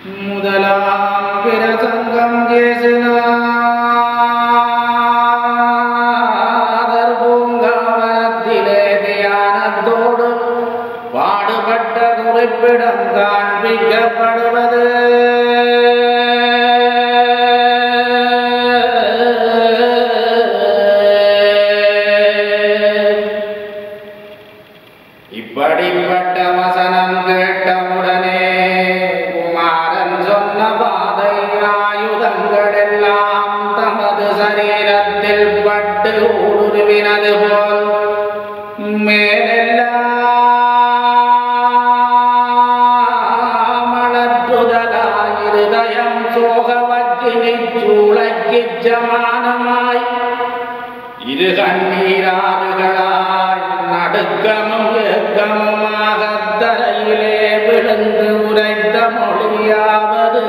முதலாம் பிரசங்கம் கேசினார் பூங்காவனத்திலே தியானத்தோடு பாடுபட்ட குறிப்பிடம் காண்பிக்கப்படுவது இப்படிப்பட்ட வசனம் கேட்டவுடனே குமாரன் சொன்ன பாதை ஆயுதங்கள் எல்லாம் தமது சரீரத்தில் பட்டு ஊடுருவினது போல் மேலெல்லாம் அளற்றுதலாய் இருதயம் சோகவக்கினி சூளைக்குச் சமானமாய் இரு கண்ணீராறுகளாய் நடுக்கமும் ஏக்கமுமாக தரையிலே விழுந்து உரைத்த மொழியாவது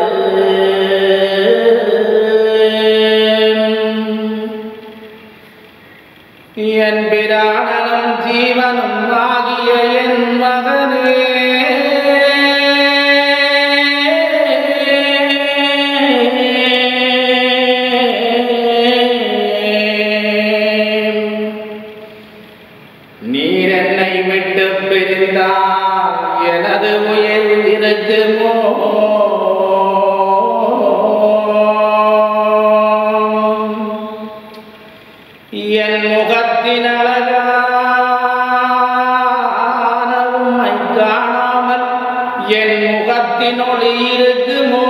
என் பிராணனும் ஜீவனும் ஆகிய என் மகனே நீர் என்னை விட்டு பிரிந்தால் எனது உயிர் இருக்குமோ என் முகத்தின் அழகான உம்மை காணாமல் என் முகத்தின் ஒளி இருக்குமோ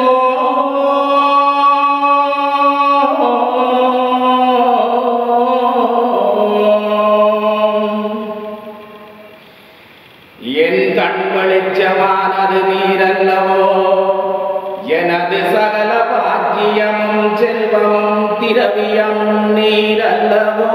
என் கண் வெளிச்சமானது நீரல்லவோ எனது சகல பாக்கியமும் செல்வமும் திரவியம் நீரல்லவோ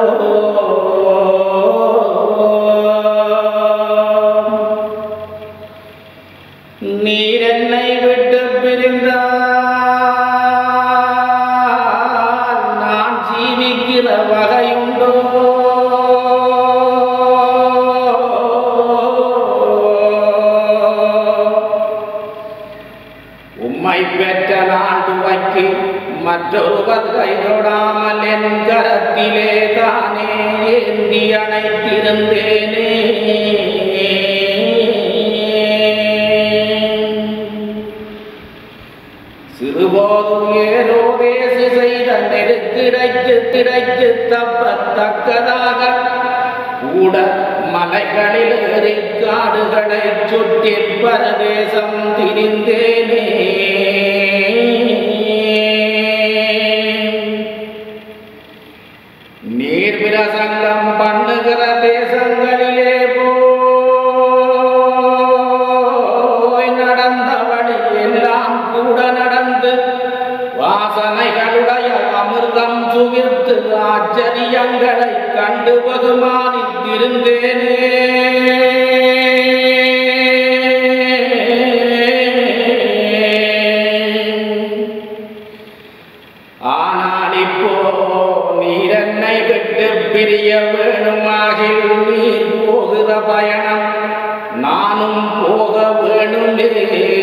நீர் என்னை விட்டு பிரிந்தால் நான் ஜீவிக்கிற வகையுண்டோ உம்மை பெற்ற நான் துவக்கி மற்றொருவர் கைதொடாமல் என் கரத்திலே தானே ஏந்தி அணைத்திருந்தேனே சிறுபோதும் ஏதோ பேசு செய்த நெருக்கிடைக்கு திரைக்கு தப்பத்தக்கதாக கூட மலைகளில் ஏறி காடுகளை சுற்றி பரதேசம் திரிந்தேனே நீர் பிரசங்கம் பண்ணுகிற தேசங்களிலே போய் நடந்த வழி எல்லாம் கூட நடந்து வாசனைகளுடைய அமிர்தம் சுகிர்த்து ஆச்சரியங்களை கண்டு பகுமானித்திருந்தேனே ஆனால் இப்போ நீர் என்னை விட்டு பிரிய வேணுமாகில் நீர் போகிற பயணம் நானும் போக வேணுமே